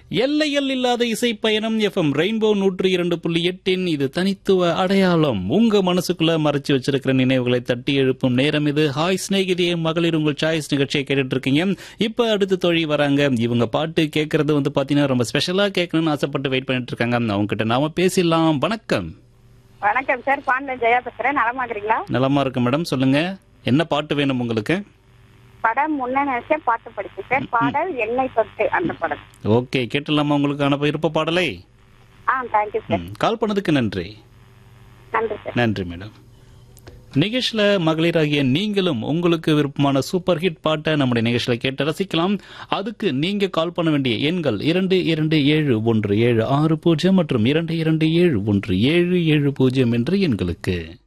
எல்லைகள் இல்லாத இசை பயணம் எஃப்எம் ரெயின்போ நூற்றி இரண்டு புள்ளி எட்டின் இது தனித்துவ அடையாளம் உங்க மனசுக்குள்ள மறைச்சு வச்சிருக்கிற நினைவுகளை தட்டி எழுப்பும் நேரம் இது ஹாய் ஸ்நேகிதியே மகளிர் உங்கள் சாய்ஸ் நிகழ்ச்சியை கேட்டுட்டு இருக்கீங்க இப்ப அடுத்த தொழி வராங்க இவங்க பாட்டு கேட்கறது வந்து பாத்தீங்கன்னா ரொம்ப ஸ்பெஷலா கேட்கணும்னு ஆசைப்பட்டு வெயிட் பண்ணிட்டு இருக்காங்க அவங்க கிட்ட நாம பேசிடலாம் வணக்கம் வணக்கம் சார் பாண்டியன் ஜெயா பேசுறேன் நலமா இருக்கிறீங்களா நலமா இருக்கு மேடம் சொல்லுங்க என்ன பாட்டு வேணும் உங்களுக்கு படம் முன்ன நினைச்ச பாட்டு படிச்சு சார் பாடல் எண்ணெய் தொட்டு அந்த படம் ஓகே கேட்டலாமா உங்களுக்கான விருப்ப பாடலை ஆ தேங்க்யூ சார் ம், கால் பண்ணதுக்கு நன்றி நன்றி சார் நன்றி மேடம் நிகழ்ச்சியில மகளிராகிய நீங்களும் உங்களுக்கு விருப்பமான சூப்பர் ஹிட் பாட்டை நம்முடைய நிகழ்ச்சியில கேட்டு ரசிக்கலாம் அதுக்கு நீங்க கால் பண்ண வேண்டிய எண்கள் இரண்டு இரண்டு ஏழு ஒன்று ஏழு ஆறு பூஜ்ஜியம் மற்றும் இரண்டு இரண்டு ஏழு ஒன்று ஏழு ஏழு பூஜ்ஜியம் என்ற எண்களுக்கு